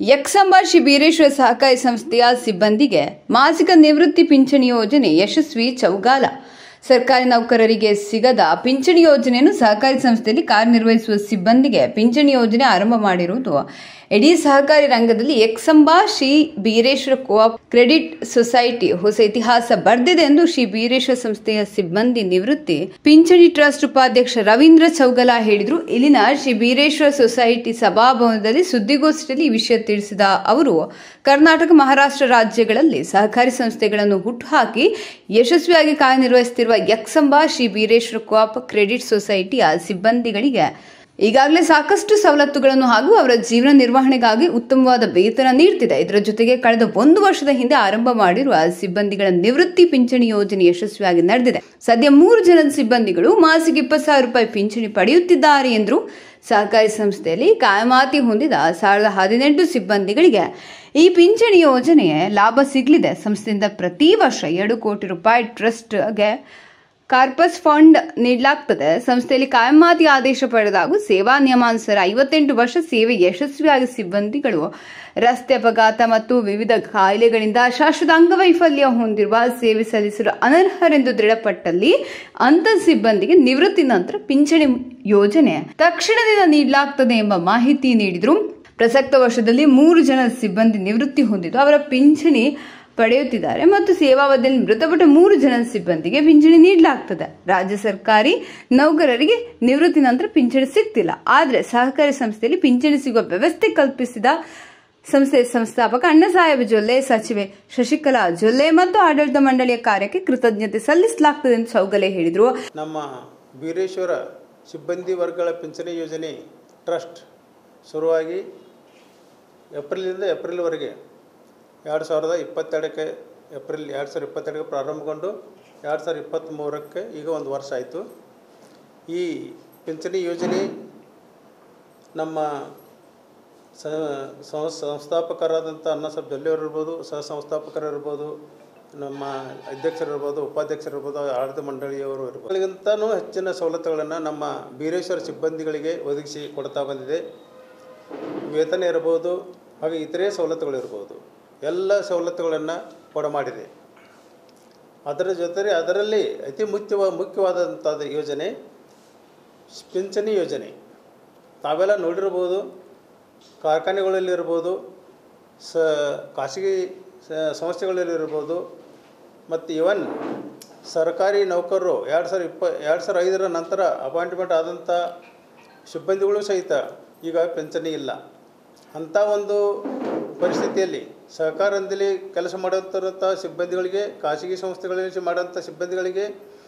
ಯಕ್ಸಂಬ ಶ್ರೀ ಬೀರೇಶ್ವರ ಸಹಕಾರಿ ಸಂಸ್ಥೆಯ ಸಿಬ್ಬಂದಿಗೆ ಮಾಸಿಕ ನಿವೃತ್ತಿ ಪಿಂಚಣಿ ಯೋಜನೆ ಯಶಸ್ವಿ ಚೌಗಾಲ ಸರ್ಕಾರಿ ನೌಕರರಿಗೆ ಸಿಗದ ಪಿಂಚಣಿ ಯೋಜನೆಯನ್ನು ಸಹಕಾರಿ ಸಂಸ್ಥೆಯಲ್ಲಿ ಕಾರ್ಯನಿರ್ವಹಿಸುವ ಸಿಬ್ಬಂದಿಗೆ ಪಿಂಚಣಿ ಯೋಜನೆ ಆರಂಭ ಮಾಡಿರುವುದು ಇಡೀ ಸಹಕಾರಿ ರಂಗದಲ್ಲಿ Yaksamba Shri Beereshwara co-op credit society ಹೊಸ ಇತಿಹಾಸ ಬರೆದಿದೆ ಎಂದು ಶ್ರೀ ಬೀರೇಶ್ವರ ಸಂಸ್ಥೆಯ ಸಿಬ್ಬಂದಿ ನಿವೃತ್ತಿ ಪಿಂಚಣಿ ಟ್ರಸ್ಟ್ ಉಪಾಧ್ಯಕ್ಷ ರವೀಂದ್ರ ಚೌಗಲ ಹೇಳಿದರು ಇಲ್ಲಿನ ಶ್ರೀ ಬೀರೇಶ್ವರ ಸೊಸೈಟಿ ಸಭಾಭವನದಲ್ಲಿ ಸುದ್ದಿಗೋಷ್ಠಿಯಲ್ಲಿ ಈ ವಿಷಯ ತಿಳಿಸಿದ ಅವರು ಕರ್ನಾಟಕ ಮಹಾರಾಷ್ಟ್ರ ರಾಜ್ಯಗಳಲ್ಲಿ ಸಹಕಾರಿ ಸಂಸ್ಥೆಗಳನ್ನು ಹುಟ್ಟುಹಾಕಿ ಯಶಸ್ವಿಯಾಗಿ ಕಾರ್ಯನಿರ್ವಹಿಸುತ್ತಿರುವ ಯಕ್ಸಂಬ ಶ್ರೀ ಬೀರೇಶ್ವರ ಕೋಆಪ್ ಕ್ರೆಡಿಟ್ ಸೊಸೈಟಿಯ ಸಿಬ್ಬಂದಿಗಳಿಗೆ ಈಗಾಗಲೇ ಸಾಕಷ್ಟು ಸವಲತ್ತುಗಳನ್ನು ಹಾಗೂ ಅವರ ಜೀವನ ನಿರ್ವಹಣೆಗಾಗಿ ಉತ್ತಮವಾದ ವೇತನ ನೀಡುತ್ತಿದೆ ಇದರ ಜೊತೆಗೆ ಕಳೆದ ಒಂದು ವರ್ಷದ ಹಿಂದೆ ಆರಂಭ ಮಾಡಿರುವ ಸಿಬ್ಬಂದಿಗಳ ನಿವೃತ್ತಿ ಪಿಂಚಣಿ ಯೋಜನೆ ಯಶಸ್ವಿಯಾಗಿ ನಡೆದಿದೆ ಸದ್ಯ ಮೂರು ಜನ ಸಿಬ್ಬಂದಿಗಳು ಮಾಸಿಕ ಇಪ್ಪತ್ತು ಸಾವಿರ ರೂಪಾಯಿ ಪಿಂಚಣಿ ಪಡೆಯುತ್ತಿದ್ದಾರೆ ಎಂದರು ಸಹಕಾರಿ ಸಂಸ್ಥೆಯಲ್ಲಿ ಕಾಯಮಾತಿ ಹೊಂದಿದ ಸಾವಿರದ ಹದಿನೆಂಟು ಸಿಬ್ಬಂದಿಗಳಿಗೆ ಈ ಪಿಂಚಣಿ ಯೋಜನೆಯ ಲಾಭ ಸಿಗಲಿದೆ ಸಂಸ್ಥೆಯಿಂದ ಪ್ರತಿ ವರ್ಷ ಎರಡು ಕೋಟಿ ರೂಪಾಯಿ ಟ್ರಸ್ಟ್ಗೆ ಕಾರ್ಪಸ್ ಫಂಡ್ ನೀಡಲಾಗ್ತದೆ ಸಂಸ್ಥೆಯಲ್ಲಿ ಕಾಯಮಾತಿ ಆದೇಶ ಪಡೆದಾಗ ಸೇವಾ ನಿಯಮಾನುಸಾರ ಐವತ್ತೆಂಟು ವರ್ಷ ಸೇವೆ ಯಶಸ್ವಿಯಾಗಿ ಸಿಬ್ಬಂದಿಗಳು ರಸ್ತೆ ಅಪಘಾತ ಮತ್ತು ವಿವಿಧ ಕಾಯಿಲೆಗಳಿಂದ ಶಾಶ್ವತ ಅಂಗವೈಫಲ್ಯ ಹೊಂದಿರುವ ಸೇವೆ ಸಲ್ಲಿಸಲು ಅನರ್ಹರೆಂದು ದೃಢಪಟ್ಟಲ್ಲಿ ಅಂತ ಸಿಬ್ಬಂದಿಗೆ ನಿವೃತ್ತಿ ನಂತರ ಪಿಂಚಣಿ ಯೋಜನೆ ತಕ್ಷಣದಿಂದ ನೀಡಲಾಗ್ತದೆ ಎಂಬ ಮಾಹಿತಿ ನೀಡಿದರು ಪ್ರಸಕ್ತ ವರ್ಷದಲ್ಲಿ ಮೂರು ಜನ ಸಿಬ್ಬಂದಿ ನಿವೃತ್ತಿ ಹೊಂದಿದ್ದು ಅವರ ಪಿಂಚಣಿ ಪಡೆಯುತ್ತಿದ್ದಾರೆ ಮತ್ತು ಸೇವಾವಧಿಯಲ್ಲಿ ಮೃತಪಟ್ಟ ಮೂರು ಜನ ಸಿಬ್ಬಂದಿಗೆ ಪಿಂಚಣಿ ನೀಡಲಾಗ್ತದೆ ರಾಜ್ಯ ಸರ್ಕಾರಿ ನೌಕರರಿಗೆ ನಿವೃತ್ತಿ ನಂತರ ಪಿಂಚಣಿ ಸಿಗ್ತಿಲ್ಲ ಆದರೆ ಸಹಕಾರಿ ಸಂಸ್ಥೆಯಲ್ಲಿ ಪಿಂಚಣಿ ಸಿಗುವ ವ್ಯವಸ್ಥೆ ಕಲ್ಪಿಸಿದ ಸಂಸ್ಥೆಯ ಸಂಸ್ಥಾಪಕ ಅಣ್ಣಸಾಹೇಬ ಜೊಲ್ಲೆ ಸಚಿವೆ ಶಶಿಕಲಾ ಜೊಲ್ಲೆ ಮತ್ತು ಆಡಳಿತ ಮಂಡಳಿಯ ಕಾರ್ಯಕ್ಕೆ ಕೃತಜ್ಞತೆ ಸಲ್ಲಿಸಲಾಗ್ತದೆ ಎಂದು ಚೌಗಲೆ ಹೇಳಿದರು ನಮ್ಮ ಬೀರೇಶ್ವರ ಸಿಬ್ಬಂದಿ ವರ್ಗಗಳ ಪಿಂಚಣಿ ಯೋಜನೆ ಟ್ರಸ್ಟ್ ಶುರುವಾಗಿ ಏಪ್ರಿಲಿಂದ ಏಪ್ರಿಲ್ವರೆಗೆ ಎರಡು ಸಾವಿರದ ಇಪ್ಪತ್ತೆರಡಕ್ಕೆ ಏಪ್ರಿಲ್ ಎರಡು ಸಾವಿರದ ಇಪ್ಪತ್ತೆರಡಕ್ಕೆ ಪ್ರಾರಂಭಗೊಂಡು ಎರಡು ಸಾವಿರದ ಇಪ್ಪತ್ತ್ಮೂರಕ್ಕೆ ಈಗ ಒಂದು ವರ್ಷ ಆಯಿತು ಈ ಪಿಂಚಣಿ ಯೋಜನೆ ನಮ್ಮ ಸ ಸಂಸ್- ಸಂಸ್ಥಾಪಕರಾದಂಥ ಅನ್ನ ಸಾಬ್ ಜೊಲ್ಲೆಯವರು ಇರ್ಬೋದು ಸಹ ಸಂಸ್ಥಾಪಕರು ಇರ್ಬೋದು ನಮ್ಮ ಅಧ್ಯಕ್ಷರು ಇರ್ಬೋದು ಉಪಾಧ್ಯಕ್ಷರು ಇರ್ಬೋದು ಆಡಳಿತ ಮಂಡಳಿಯವರು ಇರ್ಬೋದು ಗಳಿಗಿಂತನೂ ಹೆಚ್ಚಿನ ಸವಲತ್ತುಗಳನ್ನು ನಮ್ಮ ಬೀರೇಶ್ವರ ಸಿಬ್ಬಂದಿಗಳಿಗೆ ಒದಗಿಸಿ ಕೊಡ್ತಾ ಬಂದಿದೆ ವೇತನ ಇರ್ಬೋದು ಹಾಗೆ ಇತರೆ ಸವಲತ್ತುಗಳು ಇರ್ಬೋದು ಎಲ್ಲ ಸವಲತ್ತುಗಳನ್ನು ಕೊಡಮಾಡಿದೆ ಅದರ ಜೊತೆಗೆ ಅದರಲ್ಲಿ ಅತಿ ಮುಖ್ಯವ ಮುಖ್ಯವಾದಂಥದ್ದು ಯೋಜನೆ ಪಿಂಚಣಿ ಯೋಜನೆ ತಾವೆಲ್ಲ ನೋಡಿರ್ಬೋದು ಕಾರ್ಖಾನೆಗಳಲ್ಲಿರ್ಬೋದು ಸ ಖಾಸಗಿ ಸ- ಸಂಸ್ಥೆಗಳಲ್ಲಿರ್ಬೋದು ಮತ್ತು ಇವನ್ ಸರ್ಕಾರಿ ನೌಕರರು ಎರಡು ಸಾವಿರ ಇಪ್ಪ ಎರಡು ಸಾವಿರ ಐದರ ನಂತರ ಅಪಾಯಿಂಟ್ಮೆಂಟ್ ಆದಂಥ ಸಿಬ್ಬಂದಿಗಳು ಸಹಿತ ಈಗ ಪಿಂಚಣಿ ಇಲ್ಲ ಅಂಥ ಒಂದು ಪರಿಸ್ಥಿತಿಯಲ್ಲಿ ಸಹಕಾರದಲ್ಲಿ ಕೆಲಸ ಮಾಡುವಂಥ ಸಿಬ್ಬಂದಿಗಳಿಗೆ ಖಾಸಗಿ ಸಂಸ್ಥೆಗಳಲ್ಲಿ ಮಾಡೋಂಥ ಸಿಬ್ಬಂದಿಗಳಿಗೆ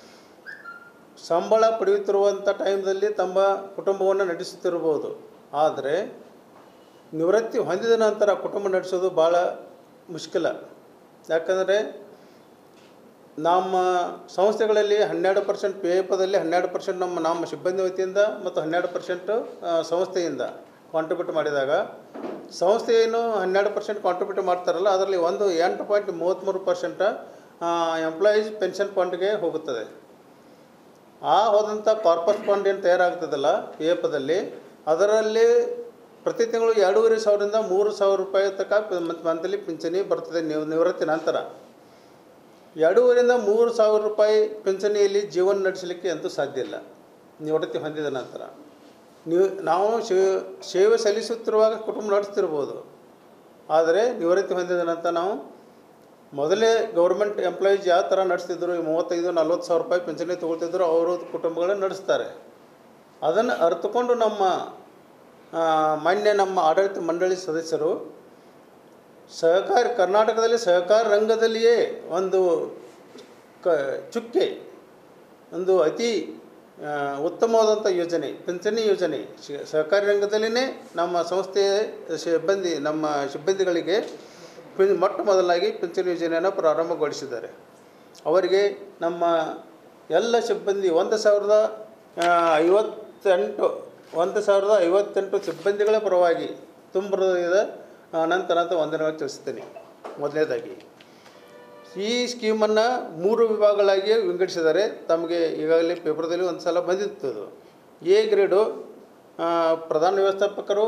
ಸಂಬಳ ಪಡೆಯುತ್ತಿರುವಂಥ ಟೈಮ್ದಲ್ಲಿ ತಮ್ಮ ಕುಟುಂಬವನ್ನು ನಡೆಸುತ್ತಿರ್ಬೋದು ಆದರೆ ನಿವೃತ್ತಿ ಹೊಂದಿದ ನಂತರ ಕುಟುಂಬ ನಡೆಸೋದು ಭಾಳ ಮುಷ್ಕಿಲ ಯಾಕಂದರೆ ನಮ್ಮ ಸಂಸ್ಥೆಗಳಲ್ಲಿ ಹನ್ನೆರಡು ಪರ್ಸೆಂಟ್ ಪಿ ಎಫದಲ್ಲಿ ಹನ್ನೆರಡು ಪರ್ಸೆಂಟ್ ನಮ್ಮ ನಮ್ಮ ಸಿಬ್ಬಂದಿ ವತಿಯಿಂದ ಮತ್ತು ಹನ್ನೆರಡು ಪರ್ಸೆಂಟು ಸಂಸ್ಥೆಯಿಂದ ಕಾಂಟ್ರಿಬ್ಯೂಟ್ ಮಾಡಿದಾಗ ಸಂಸ್ಥೆ ಏನು ಹನ್ನೆರಡು ಪರ್ಸೆಂಟ್ ಕಾಂಟ್ರಿಬ್ಯೂಟ್ ಮಾಡ್ತಾರಲ್ಲ ಅದರಲ್ಲಿ ಒಂದು ಎಂಟು ಪಾಯಿಂಟ್ ಮೂವತ್ತ್ಮೂರು ಪರ್ಸೆಂಟ ಎಂಪ್ಲಾಯೀಸ್ ಪೆನ್ಷನ್ ಫಂಡ್ಗೆ ಹೋಗುತ್ತದೆ ಆ ಹೋದಂಥ ಕಾರ್ಪಸ್ ಫಂಡ್ ಏನು ತಯಾರಾಗ್ತದಲ್ಲ ಪಿ ಎಫ್ ದಲ್ಲಿ ಅದರಲ್ಲಿ ಪ್ರತಿ ತಿಂಗಳು ಎರಡೂವರೆ ಸಾವಿರದಿಂದ ಮೂರು ಸಾವಿರ ರೂಪಾಯಿ ತನಕ ಮಂತ್ಲಿ ಪಿಂಚಣಿ ಬರ್ತದೆ ನಿವ್ ನಿವೃತ್ತಿ ನಂತರ ಎರಡೂವರೆಯಿಂದ ಮೂರು ಸಾವಿರ ರೂಪಾಯಿ ಪಿಂಚಣಿಯಲ್ಲಿ ಜೀವನ ನಡೆಸಲಿಕ್ಕೆ ಅಂತೂ ಸಾಧ್ಯ ಇಲ್ಲ ನಿವೃತ್ತಿ ಹೊಂದಿದ ನಂತರ ನೀವು ನಾವು ಸೇವೆ ಸೇವೆ ಸಲ್ಲಿಸುತ್ತಿರುವಾಗ ಕುಟುಂಬ ನಡೆಸ್ತಿರ್ಬೋದು ಆದರೆ ನಿವೃತ್ತಿ ಹೊಂದಿದ ನಂತರ ನಾವು ಮೊದಲೇ ಗೌರ್ಮೆಂಟ್ ಎಂಪ್ಲಾಯೀಸ್ ಯಾವ ಥರ ನಡೆಸ್ತಿದ್ರು ಈ ಮೂವತ್ತೈದು ನಲ್ವತ್ತು ಸಾವಿರ ರೂಪಾಯಿ ಪಿಂಚಣಿ ತೊಗೊಳ್ತಿದ್ರು ಅವರು ಕುಟುಂಬಗಳನ್ನು ನಡೆಸ್ತಾರೆ ಅದನ್ನು ಅರ್ಥಕೊಂಡು ನಮ್ಮ ಆ, ಮಾನ್ಯ ನಮ್ಮ ಆಡಳಿತ ಮಂಡಳಿ ಸದಸ್ಯರು ಸಹಕಾರ ಕರ್ನಾಟಕದಲ್ಲಿ ಸಹಕಾರ ರಂಗದಲ್ಲಿಯೇ ಒಂದು ಕ ಚುಕ್ಕೆ ಒಂದು ಅತಿ ಆ, ಉತ್ತಮವಾದಂಥ ಯೋಜನೆ ಪಿಂಚಣಿ ಯೋಜನೆ ಶ- ಸಹಕಾರಿ ರಂಗದಲ್ಲಿಯೇ ನಮ್ಮ ಸಂಸ್ಥೆಯ ಸಿಬ್ಬಂದಿ ನಮ್ಮ ಸಿಬ್ಬಂದಿಗಳಿಗೆ ಪಿ- ಮೊಟ್ಟ ಮೊದಲಾಗಿ ಪಿಂಚಣಿ ಯೋಜನೆಯನ್ನು ಪ್ರಾರಂಭಗೊಳಿಸಿದ್ದಾರೆ ಅವರಿಗೆ ನಮ್ಮ ಎಲ್ಲ ಸಿಬ್ಬಂದಿ ಒಂದು ಸಾವಿರದ ಆ, ಐವತ್ತೆಂಟು ಒಂದು ಸಾವಿರದ ಐವತ್ತೆಂಟು ಸಿಬ್ಬಂದಿಗಳ ಪರವಾಗಿ ತುಂಬ ಹೃದಯದ ಅನಂತ ಅನಂತ ವಂದನೆಗಳು ತಿಳಿಸ್ತೇನೆ ಮೊದಲನೇದಾಗಿ ಈ ಸ್ಕೀಮನ್ನು ಮೂರು ವಿಭಾಗಗಳಾಗಿ ವಿಂಗಡಿಸಿದ್ದಾರೆ ತಮಗೆ ಈಗಾಗಲೇ ಪೇಪರ್ದಲ್ಲಿ ಒಂದು ಸಲ ಬಂದಿತ್ತು ಅದು ಎ ಗ್ರೇಡು ಆ, ಪ್ರಧಾನ ವ್ಯವಸ್ಥಾಪಕರು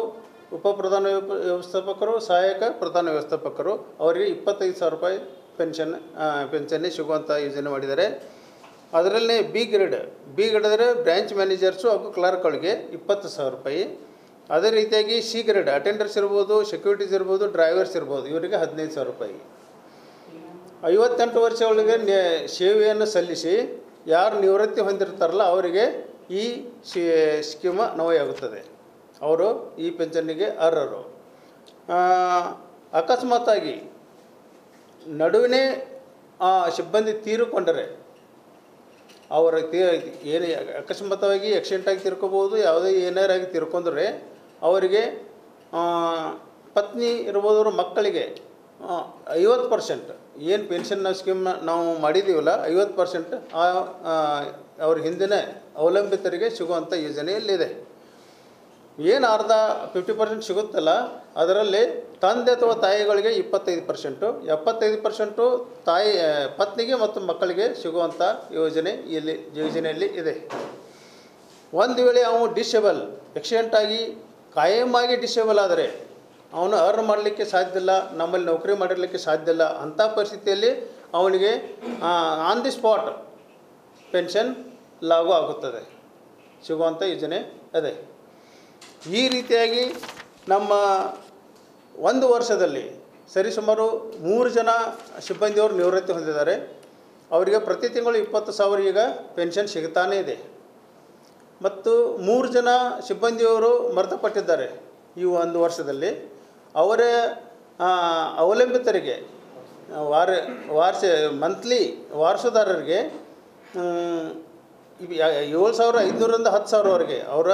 ಉಪ ಪ್ರಧಾನ ವ್ಯವ- ವ್ಯವಸ್ಥಾಪಕರು ಸಹಾಯಕ ಪ್ರಧಾನ ವ್ಯವಸ್ಥಾಪಕರು ಅವರಿಗೆ ಇಪ್ಪತ್ತೈದು ಸಾವಿರ ರೂಪಾಯಿ ಪೆನ್ಷನ್ ಪೆನ್ಷನ್ನೇ ಸಿಗುವಂಥ ಯೋಜನೆ ಮಾಡಿದ್ದಾರೆ ಅದರಲ್ಲೇ ಬಿ ಗ್ರೇಡ್ ಬಿ ಗ್ರೇಡ್ ಅಂದರೆ ಬ್ರ್ಯಾಂಚ್ ಮ್ಯಾನೇಜರ್ಸು ಹಾಗೂ ಕ್ಲರ್ಕ್ಗಳಿಗೆ ಇಪ್ಪತ್ತು ಸಾವಿರ ರೂಪಾಯಿ ಅದೇ ರೀತಿಯಾಗಿ ಸಿ ಗ್ರೇಡ್ ಅಟೆಂಡರ್ಸ್ ಇರ್ಬೋದು ಸೆಕ್ಯೂರಿಟೀಸ್ ಇರ್ಬೋದು ಡ್ರೈವರ್ಸ್ ಇರ್ಬೋದು ಇವರಿಗೆ ಹದಿನೈದು ಸಾವಿರ ರೂಪಾಯಿ ಐವತ್ತೆಂಟು ವರ್ಷ ಒಳಗೆ ನೆ ಸೇವೆಯನ್ನು ಸಲ್ಲಿಸಿ ಯಾರು ನಿವೃತ್ತಿ ಹೊಂದಿರ್ತಾರಲ್ಲ ಅವರಿಗೆ ಈ ಶಿ ಸ್ಕೀಮ ನವಯಾಗುತ್ತದೆ ಅವರು ಈ ಪೆನ್ಷನ್ನಿಗೆ ಅರ್ಹರು ಆ, ಅಕಸ್ಮಾತ್ತಾಗಿ ನಡುವಿನೇ ಆ ಸಿಬ್ಬಂದಿ ತೀರಿಕೊಂಡರೆ ಅವರ ತೀ ಏನೇ ಅಕಸ್ಮಾತ್ತವಾಗಿ ಆಗಿ ತಿರ್ಕೋಬೋದು ಯಾವುದೇ ಏನಾರಾಗಿ ತಿರ್ಕೊಂಡ್ರೆ ಅವರಿಗೆ ಆ, ಪತ್ನಿ ಇರ್ಬೋದು ಅವ್ರ ಮಕ್ಕಳಿಗೆ ಐವತ್ತು ಪರ್ಸೆಂಟ್ ಏನು ಪೆನ್ಷನ್ ಸ್ಕೀಮ್ ನಾವು ಮಾಡಿದ್ದೀವಲ್ಲ ಐವತ್ತು ಪರ್ಸೆಂಟ್ ಆ ಆ, ಅವ್ರ ಹಿಂದಿನ ಅವಲಂಬಿತರಿಗೆ ಸಿಗುವಂಥ ಯೋಜನೆಯಲ್ಲಿದೆ ಏನು ಅರ್ಧ ಫಿಫ್ಟಿ ಪರ್ಸೆಂಟ್ ಸಿಗುತ್ತಲ್ಲ ಅದರಲ್ಲಿ ತಂದೆ ಅಥವಾ ತಾಯಿಗಳಿಗೆ ಇಪ್ಪತ್ತೈದು ಪರ್ಸೆಂಟು ಎಪ್ಪತ್ತೈದು ಪರ್ಸೆಂಟು ತಾಯಿ ಆ, ಪತ್ನಿಗೆ ಮತ್ತು ಮಕ್ಕಳಿಗೆ ಸಿಗುವಂಥ ಯೋಜನೆ ಇಲ್ಲಿ ಯೋಜನೆಯಲ್ಲಿ ಇದೆ ಒಂದು ವೇಳೆ ಅವನು ಡಿಸೇಬಲ್ ಆಕ್ಸಿಡೆಂಟ್ ಆಗಿ ಕಾಯಮಾಗಿ ಡಿಸೇಬಲ್ ಆದರೆ ಅವನು ಅರ್ನ್ ಮಾಡಲಿಕ್ಕೆ ಸಾಧ್ಯ ಇಲ್ಲ ನಮ್ಮಲ್ಲಿ ನೌಕರಿ ಮಾಡಿರಲಿಕ್ಕೆ ಸಾಧ್ಯ ಇಲ್ಲ ಅಂಥ ಪರಿಸ್ಥಿತಿಯಲ್ಲಿ ಅವನಿಗೆ ಆನ್ ದಿ ಸ್ಪಾಟ್ ಪೆನ್ಷನ್ ಲಾಗು ಆಗುತ್ತದೆ ಸಿಗುವಂಥ ಯೋಜನೆ ಅದೇ ಈ ರೀತಿಯಾಗಿ ನಮ್ಮ ಒಂದು ವರ್ಷದಲ್ಲಿ ಸರಿಸುಮಾರು ಮೂರು ಜನ ಸಿಬ್ಬಂದಿಯವರು ನಿವೃತ್ತಿ ಹೊಂದಿದ್ದಾರೆ ಅವರಿಗೆ ಪ್ರತಿ ತಿಂಗಳು ಇಪ್ಪತ್ತು ಸಾವಿರ ಈಗ ಪೆನ್ಷನ್ ಸಿಗ್ತಾನೇ ಇದೆ ಮತ್ತು ಮೂರು ಜನ ಸಿಬ್ಬಂದಿಯವರು ಮೃತಪಟ್ಟಿದ್ದಾರೆ ಈ ಒಂದು ವರ್ಷದಲ್ಲಿ ಅವರ ಆ, ಅವಲಂಬಿತರಿಗೆ ಆ, ವಾರ ವಾರ್ಷ ಮಂತ್ಲಿ ವಾರಸುದಾರರಿಗೆ ಮ್, ಇವ್ ಯಾ- ಏಳು ಸಾವಿರ ಐದುನೂರಿಂದ ಹತ್ತು ಸಾವಿರವರೆಗೆ ಅವರ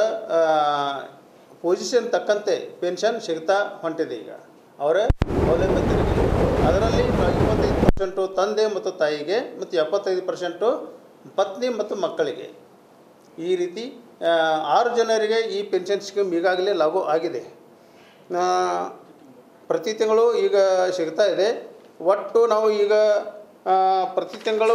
ಪೊಸಿಷನ್ ತಕ್ಕಂತೆ ಪೆನ್ಷನ್ ಸಿಗ್ತಾ ಹೊಂಟಿದೆ ಈಗ ಅವರ ಅವಲಂಬಿತರಿಗೆ ಅದರಲ್ಲಿ ಇಪ್ಪತ್ತೈದು ಪರ್ಸೆಂಟು ತಂದೆ ಮತ್ತು ತಾಯಿಗೆ ಮತ್ತು ಎಪ್ಪತ್ತೈದು ಪರ್ಸೆಂಟು ಪತ್ನಿ ಮತ್ತು ಮಕ್ಕಳಿಗೆ ಈ ರೀತಿ ಆ, ಆರು ಜನರಿಗೆ ಈ ಪೆನ್ಷನ್ ಸ್ಕೀಮ್ ಈಗಾಗಲೇ ಲಾಗು ಆಗಿದೆ ಆ, ಪ್ರತಿ ತಿಂಗಳು ಈಗ ಸಿಗ್ತಾ ಇದೆ ಒಟ್ಟು ನಾವು ಈಗ ಆ, ಪ್ರತಿ ತಿಂಗಳು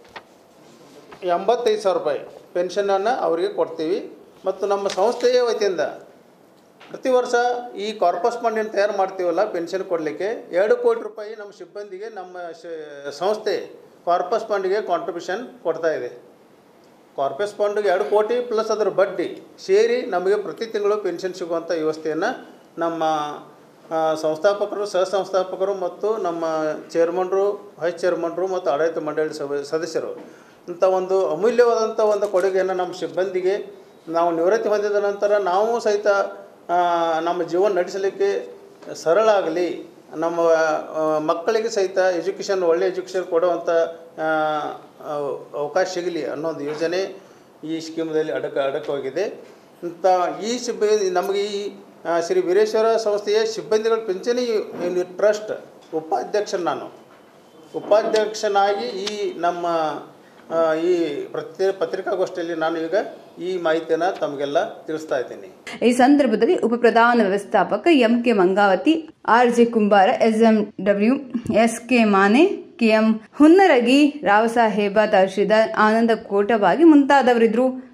ಎಂಬತ್ತೈದು ಸಾವಿರ ರೂಪಾಯಿ ಪೆನ್ಷನನ್ನು ಅವರಿಗೆ ಕೊಡ್ತೀವಿ ಮತ್ತು ನಮ್ಮ ಸಂಸ್ಥೆಯ ವತಿಯಿಂದ ಪ್ರತಿ ವರ್ಷ ಈ ಕಾರ್ಪಸ್ ಫಂಡನ್ನು ತಯಾರು ಮಾಡ್ತೀವಲ್ಲ ಪೆನ್ಷನ್ ಕೊಡಲಿಕ್ಕೆ ಎರಡು ಕೋಟಿ ರೂಪಾಯಿ ನಮ್ಮ ಸಿಬ್ಬಂದಿಗೆ ನಮ್ಮ ಶ- ಸಂಸ್ಥೆ ಕಾರ್ಪಸ್ ಫಂಡ್ಗೆ ಕಾಂಟ್ರಿಬ್ಯೂಷನ್ ಕೊಡ್ತಾ ಇದೆ ಕಾರ್ಪಸ್ ಫಂಡ್ಗೆ ಎರಡು ಕೋಟಿ ಪ್ಲಸ್ ಅದರ ಬಡ್ಡಿ ಸೇರಿ ನಮಗೆ ಪ್ರತಿ ತಿಂಗಳು ಪೆನ್ಷನ್ ಸಿಗುವಂಥ ವ್ಯವಸ್ಥೆಯನ್ನು ನಮ್ಮ ಆ, ಸಂಸ್ಥಾಪಕರು ಸಹ ಸಂಸ್ಥಾಪಕರು ಮತ್ತು ನಮ್ಮ ಚೇರ್ಮನ್ರು ವೈಸ್ ಚೇರ್ಮನ್ರು ಮತ್ತು ಆಡಳಿತ ಮಂಡಳಿ ಸಭೆ ಸದಸ್ಯರು ಇಂಥ ಒಂದು ಅಮೂಲ್ಯವಾದಂಥ ಒಂದು ಕೊಡುಗೆಯನ್ನು ನಮ್ಮ ಸಿಬ್ಬಂದಿಗೆ ನಾವು ನಿವೃತ್ತಿ ಹೊಂದಿದ ನಂತರ ನಾವು ಸಹಿತ ಆ, ನಮ್ಮ ಜೀವನ ನಡೆಸಲಿಕ್ಕೆ ಸರಳ ಆಗಲಿ ನಮ್ಮ ಆ, ಮಕ್ಕಳಿಗೆ ಸಹಿತ ಎಜುಕೇಷನ್ ಒಳ್ಳೆ ಎಜುಕೇಷನ್ ಕೊಡುವಂಥ ಆ, ಅವ್- ಅವಕಾಶ ಸಿಗಲಿ ಅನ್ನೋದು ಯೋಜನೆ ಈ ಸ್ಕೀಮ್ದಲ್ಲಿ ಅಡಕ ಅಡಕವಾಗಿದೆ ಇಂಥ ಈ ಸಿಬ್ಬಂದಿ ನಮಗೆ ಈ ಆ, ಶ್ರೀ ವೀರೇಶ್ವರ ಸಂಸ್ಥೆಯ ಸಿಬ್ಬಂದಿಗಳ ಪಿಂಚಣಿ ಯೂನಿಟ್ ಟ್ರಸ್ಟ್ ಉಪಾಧ್ಯಕ್ಷ ನಾನು ಉಪಾಧ್ಯಕ್ಷನಾಗಿ ಈ ನಮ್ಮ ಆ, ಈ ಪ್ರತಿ ಪತ್ರಿಕಾಗೋಷ್ಠಿಯಲ್ಲಿ ನಾನು ಈಗ ಈ ಮಾಹಿತಿಯನ್ನು ತಮಗೆಲ್ಲ ತಿಳಿಸ್ತಾ ಇದ್ದೀನಿ ಈ ಸಂದರ್ಭದಲ್ಲಿ ಉಪಪ್ರಧಾನ ವ್ಯವಸ್ಥಾಪಕ M K Mangavati R J Kumbara S M W S K Mane K M Hunnaragi Rao Saheba tahsildar Ananda Kotabagi ಮುಂತಾದವರಿದ್ರು